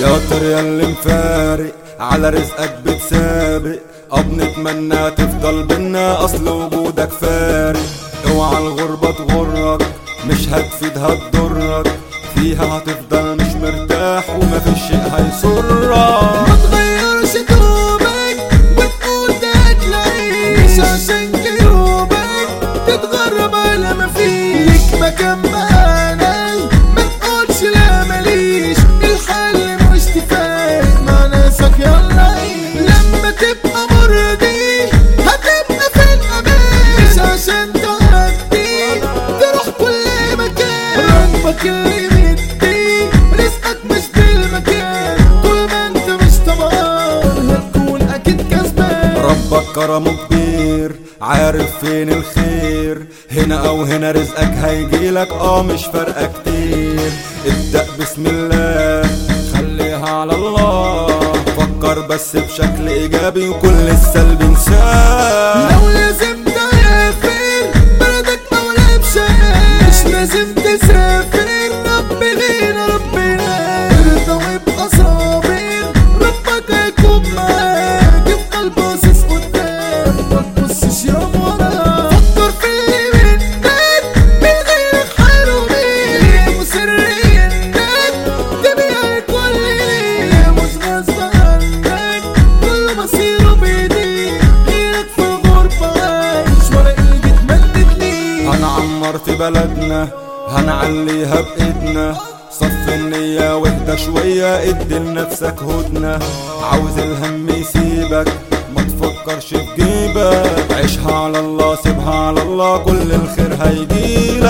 يا ترى يا اللي مفارق على رزقك بتسابق اه بنتمنى تفضل بينا اصل وجودك فارق اوعى الغربة تغرك مش هتفيد هتضرك فيها هتفضل مش مرتاح ومفيش شيء هيسرك ما تغيرش دوبك وتقول ده هتلاقيه مش عشان جيوبك تتغرب على ما فيش مكان معانا ما تقولش لا ماليش الحل مش تفارق مع ناسك يلا عيش لما تبقى مرضي هتبقى في الامان مش عشان تعدي تروح كل مكان ربك اللي مدي رزقك مش بالمكان طول ما انت مش طمعان هتكون اكيد كسبان ربك كرمه كبير عارف فين الخير هنا او هنا رزقك هيجيلك اه مش فارقه كتير ابدأ بسم الله خليها على الله فكر بس بشكل ايجابي وكل السلبي انساه لو لازم تسافر بلدك اولى بشيء مش لازم تسافر رب لينا ربنا ارضى وابقى صابر ربك هيكون معاك افضل باصص قدام ما تبصش يا ورا فكر في اللي منك من غيرك حرامي وسر انك تبيع كل ليله مش غصب عنك كل مصيره بايديك غيرك في غربة عايش ولا ايدي تمدد ليك هنعمر في بلدنا هنعليها بإيدنا صف النية واهدى شوية ادي لنفسك هدنة عاوز الهم يسيبك ما تفكرش في جيبك عيشها على الله سيبها على الله كل الخير هيجيلك